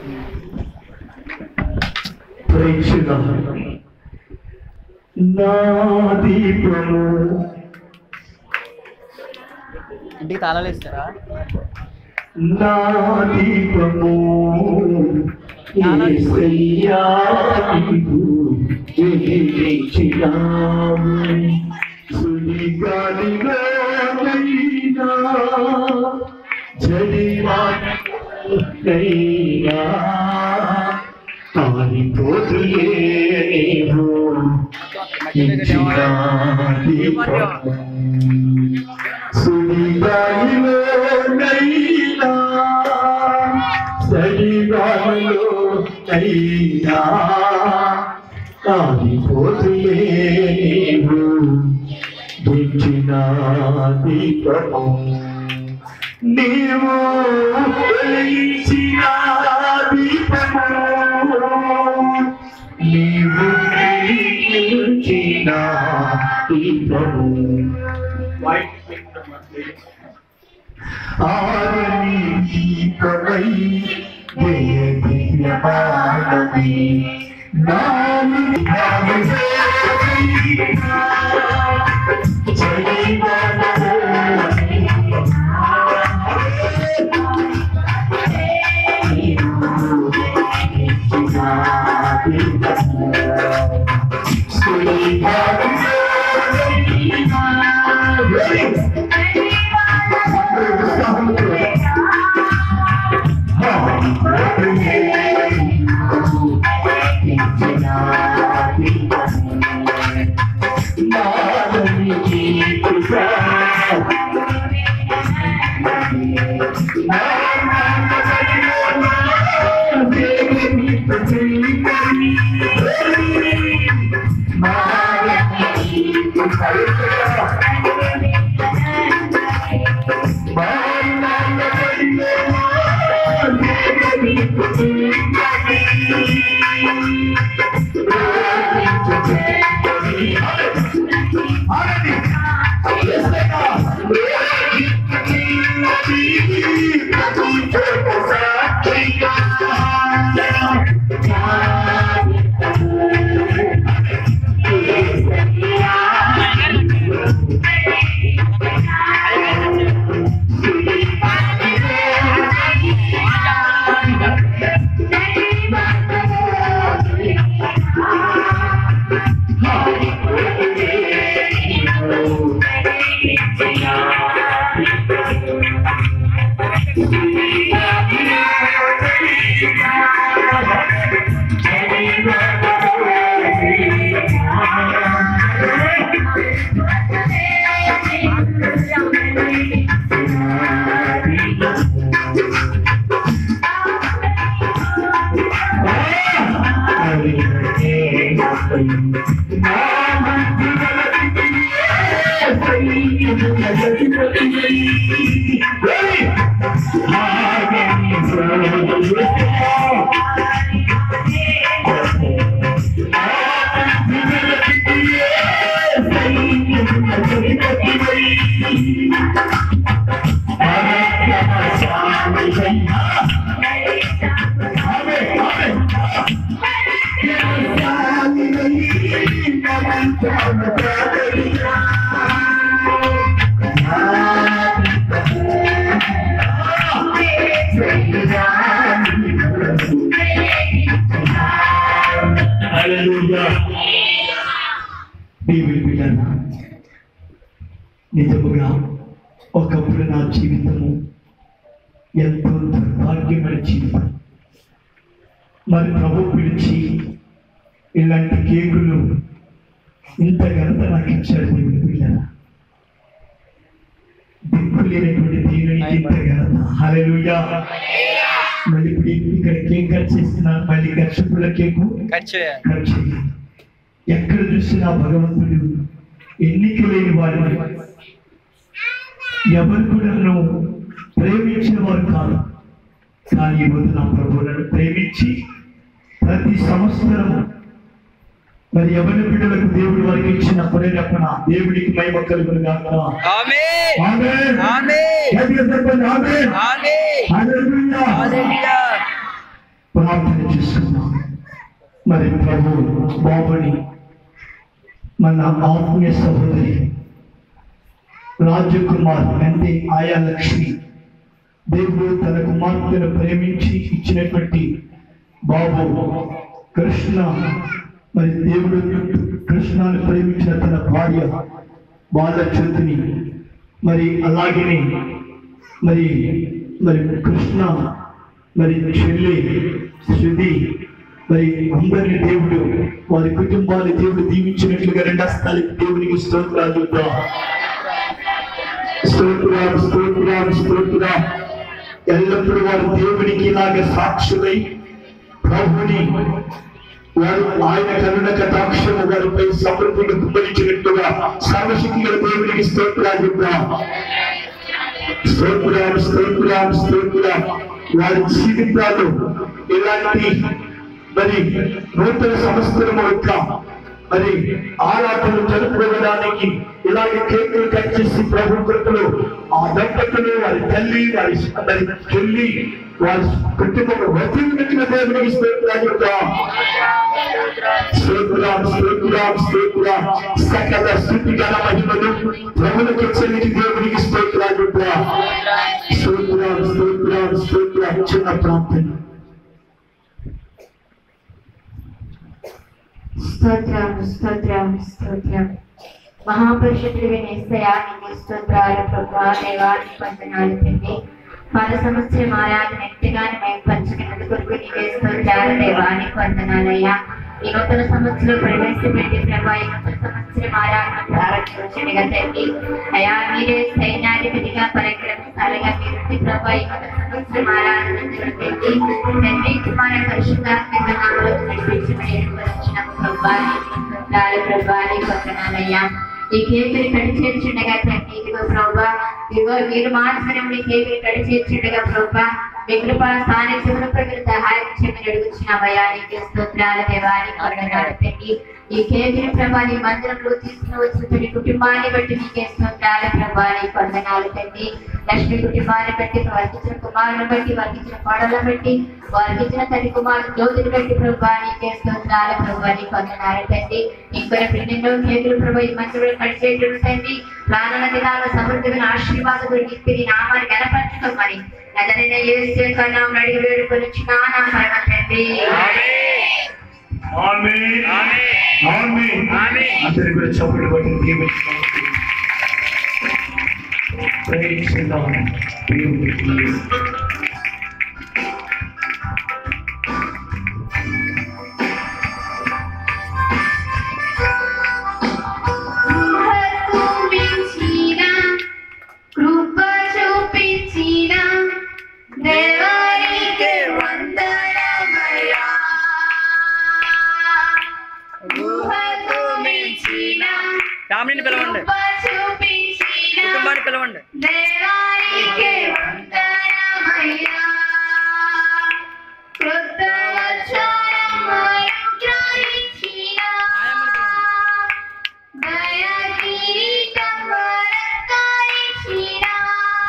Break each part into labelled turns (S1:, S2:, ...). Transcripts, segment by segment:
S1: ప్రేక్షణ నా దీపము
S2: ఇంటికి తాళాలు ఇస్తారా
S1: నా దీపము యేసయ్యా నీవు వెలిగించినావు. సుడిగాలిలోనైనా, జడివానైనా, కాలిపోతులే నీవు ఇచ్చిన దీపము. సుడిగాలిలోనైనా, సరిగాలిలోనైనా, కాలిపోతులే నీవు ఇచ్చిన దీపము. నీవు వెలిగించిన దీపము నీవు వెలిగించిన దీపము ఆరని దీపమై జయ దివ్యమానవి నాలుగు దేవుని బిడ్డన నిజముగా ఒకప్పుడు నా జీవితము ఎంతో దుర్భాగ్యమైన జీవితం మరి ప్రభు పిలిచి ఇలాంటి కేకులు ఇంత ఘనత నాకు ఇచ్చాడు దేవుని బిడ్డన దిక్కు లేనటువంటి దేవునికి ఇంత ఘనత హల్లెలూయా మళ్ళీ ఇప్పుడు ఇక్కడ కేక్ కట్ చేసిన మళ్ళీ గర్షకుల కేకు
S2: కట్ చేయాలి
S1: కట్ చేయాలి ఎక్కడ చూసినా భగవంతుడు ఎన్నిక లేని వాడు ఎవరు కూడా నన్ను ప్రేమించిన వారు కాదు కానీ ఈరోజు నా ప్రభు నన్ను ప్రేమించి ప్రతి సంవత్సరం మరి ఎవరి బిడ్డలకు దేవుడు వారికి ఇచ్చిన ప్రేరేపణ దేవుడికి మహిమ కలుగును గాక
S2: ఆమేన్
S1: ఆమేన్.
S2: ఆమేన్
S1: గట్టిగా చెప్పండి ఆమేన్.
S2: ఆమేన్
S1: హల్లెలూయా.
S2: హల్లెలూయా
S1: ప్రార్థన చేసుకున్నాం మరి ప్రభు బాబుని మన ఆత్మీయ సహోదరి రాజకుమార్ అంటే ఆయా లక్ష్మి దేవుడు తన కుమార్తెను ప్రేమించి ఇచ్చినటువంటి బాబు కృష్ణ మరి దేవుడు కృష్ణను ప్రేమించిన తన భార్య బాలజ్యోతిని మరి అలాగనే మరి మరి కృష్ణ మరి చెల్లి శృతి మరి అందరిని దేవుడు వారి కుటుంబాన్ని దేవుడు దీవించినట్లుగా రెండస్తాలకి దేవునికి స్తోత్రాలు చెప్తాం స్తోత్రం స్తోత్రం స్తోత్రం ఎల్లప్పుడూ వారు దేవునికి ఇలాగ సాక్షులై ప్రభుని వారు ఆయన కరుణ కటాక్షము వారిపై సమృద్ధిగా కుమ్మరించినట్టుగా సర్వశక్తిగల దేవునికి స్తోత్రాలు చెప్తాం స్తోత్రం స్తోత్రం స్తోత్రం వారి జీవితాలు ఇలాంటి మరి నూతన సంవత్సరం యొక్క మరి ఆరాధనలు జరుపుకోవడానికి ఇలాంటి కేకులు కట్ చేసి ప్రభు కృపలు ఆ దంపతులు వారి తల్లి వారి మరి చెల్లి వారి కుటుంబం వర్తించిన దేవునికి స్తోత్రాలు చెప్తాం స్తోత్రం స్తోత్రం స్తోత్రం సకల స్థుతి గల మహిమలు ప్రభులకు చెల్లికి దేవునికి స్తోత్రాలు చెప్తాం స్తోత్రం స్తోత్రం స్తోత్రం చిన్న ప్రార్థన
S3: స్తోత్రం స్తోత్రం స్తోత్రం మహాపురుషుడివి నిశ్చయా నీకు స్తోత్రాలు ప్రభా దేవాన్ని వందనాలు తండ్రి పద సంవత్సరం ఆరాధన ఎంతగానో మేము పంచుకున్నందు కొరకు నీవే స్తోత్రాలు దేవానికి వందనాలయ్యా ఈ నూతన సంవత్సరం ప్రవేశపెట్టి ప్రభా ఈ నూతన సంవత్సరం ఆరాధన ప్రారంభించండిగా తండ్రి అయా మీరే సైన్యాధిపతిగా పరాక్రమశాలిగా మీరుండి ప్రభా ఈ నూతన సంవత్సరం ఆరాధన జరుగుతుంది తండ్రి కుమార పరిశుద్ధాత్మక నామలో నడిపించమని ఏర్పరిచిన ప్రభాని ప్రభాని కొందనాలయ్యా ఈ కేకుని కడి చేర్చుండగా తండ్రి ఇదిగో ప్రభా ఇదిగో మీరు మాత్రమే ఈ కేకుని కడి చేర్చుండగా ప్రభా మీ కృపా సాన్నిధ్యమును ప్రజలు సహాయం చేయమని అడుగుచున్నామయ్యా నీకు స్తోత్రాల దేవాని కొందనాలు తండ్రి ఈ కేకుని ప్రభా నీ మందిరంలో తీసుకుని వచ్చిన ప్రతి కుటుంబాన్ని బట్టి నీకే స్తోత్రాల ప్రభాని కొందనాలు తండ్రి లక్ష్మి కుటుంబాన్ని బట్టి వర్గించిన కుమారులను బట్టి వర్గించిన కోడలను బట్టి వర్గించిన తల్లి కుమారుడు జ్యోతిని బట్టి ప్రభా నీకే స్తోత్రాల ప్రభా నీ కొందనాలు తండ్రి ఇంకా ఎన్నెన్నో కేకులు ప్రభా ఈ మందిరంలో కడిచేట్లు తండ్రి రానున్న దినాల్లో సమృద్ధిగా ఆశీర్వాదం నింపి నీ నామాన్ని గనపరచుకోమని నజరైన యేసు కన్నా అడిగి వేడుకొని చిన్న పరమ తండ్రి
S1: ఆమేన్ ఆమేన్ అందరూ కూడా చప్పుడు బట్టి దీవించుకోండి ప్రేమించుకుందాం దేవునికి
S3: చూపించిన కృప చూపించిన దేవానికి వందనమయ్యా ఊహ చూపించిన
S2: ఫ్యామిలీని పిలవండి
S3: కృప చూపించిన
S2: కుటుంబాన్ని పిలవండి
S3: దేవానికి వందనమయ్యా కృత వచనమయం గ్రహించిన దయా కిరీటం వరకాయిచిన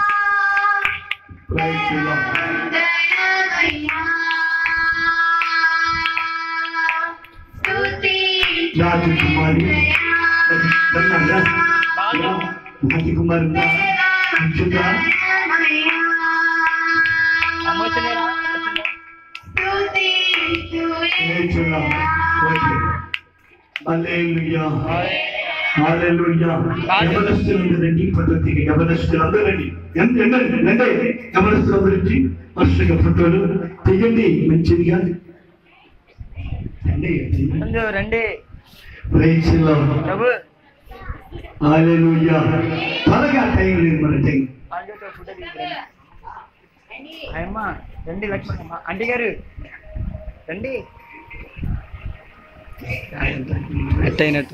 S1: Praise the Lord.
S3: దయమయ్యా స్తుతి
S1: రాజకుమారి ధన్యవాదా రాజకుమారి ఉంచుతా
S2: అమ్మొచ్చినారా?
S1: నేర్చున్నా ఓకే హల్లెలూయా హల్లెలూయా యవనస్తులు రండి పద్ధతికి యవనస్తులు అందరూ రండి ఎంత ఎండండి రండి యవనస్తుల గురించి వర్షగా ఫోటోలు తీయండి మంచిదిగా రండి
S2: ముందు రండి
S1: ప్రైజ్
S2: ప్రభు
S1: హల్లెలూయా త్వరగా టైం లేదు మన టైం
S2: వాళ్ళతో ఫోటో తీసుకురండి అయ్యమ్మ రండి లక్ష్మణమ్మ ఆంటీ గారు రండి ఎట్ అయినట్టు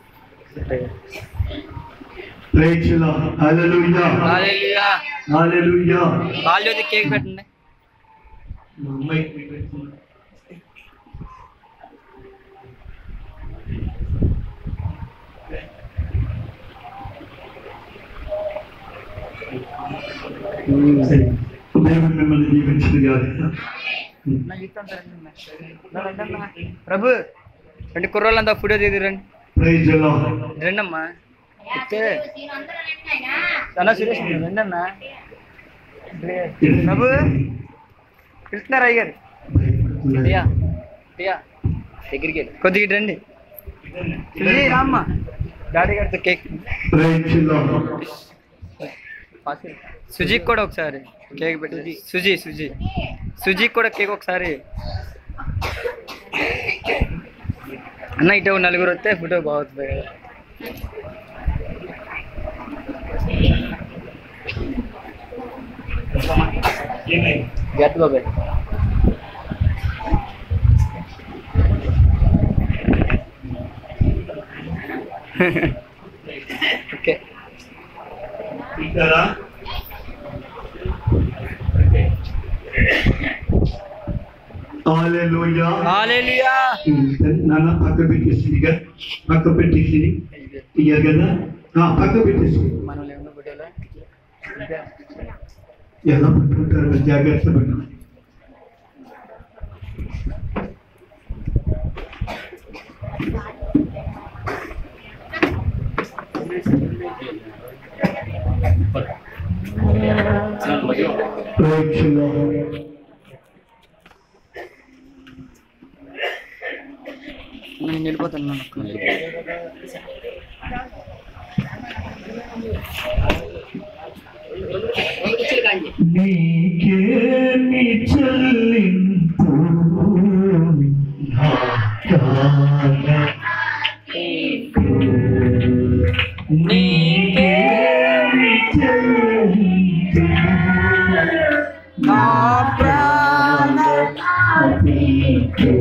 S1: ప్రైజ్ హల్లెలూయా
S2: హల్లెలూయా.
S1: హల్లెలూయా
S2: బాల్యోతి కేక్ పెట్టండి
S1: మా అమ్మాయికి పెడుతున్నా. సరే. దేవుడు మిమ్మల్ని దీవించింది కాదు
S2: నా జీతం రండి అన్న. నా రండి అన్న. ప్రభు రెండు కుర్రోళ్ళంతా ఫోటో దిగి రండి
S1: ప్రైజ్ ఎలా
S2: రండి అమ్మా ఇస్తే అన్న సురేష్ రండి అన్న ప్రభు పిలుస్తున్నారు అయ్యారు టియా టియా దగ్గరికి వెళ్ళి. కొద్దిగా ఇటు రండి సుజీ రామ్మ డాడీ గారితో కేక్
S1: ప్రైజ్ ఎలా
S2: సుజీకి కూడా ఒకసారి కేక్ పెట్టి సుజీ సుజీ సుజీకి కూడా కేక్ ఒకసారి అన్న ఇటు నలుగురు వస్తే ఫోటో బాగుంటుంది కదా గట్ బాబాయ్ ఓకే
S1: ఇస్తారా హల్లెలూయా
S2: హల్లెలూయా
S1: నాన్న పక్క పెట్టేసిందిగా పక్క పెట్టేసింది ఇయ్యారు కదా ఆ, పక్క పెట్టేసి
S2: మనం లేకుండా ఫోటోలో
S1: ఎలా పట్టుకుంటారు మీరు జాగ్రత్త పడి ప్రేక్షలో
S2: నేను వెళ్ళిపోతాను
S1: నీకేమి చెల్లింపు నా ప్రాణ నీకేమి చెల్లింపు
S2: నా ప్రాణ
S1: నీకు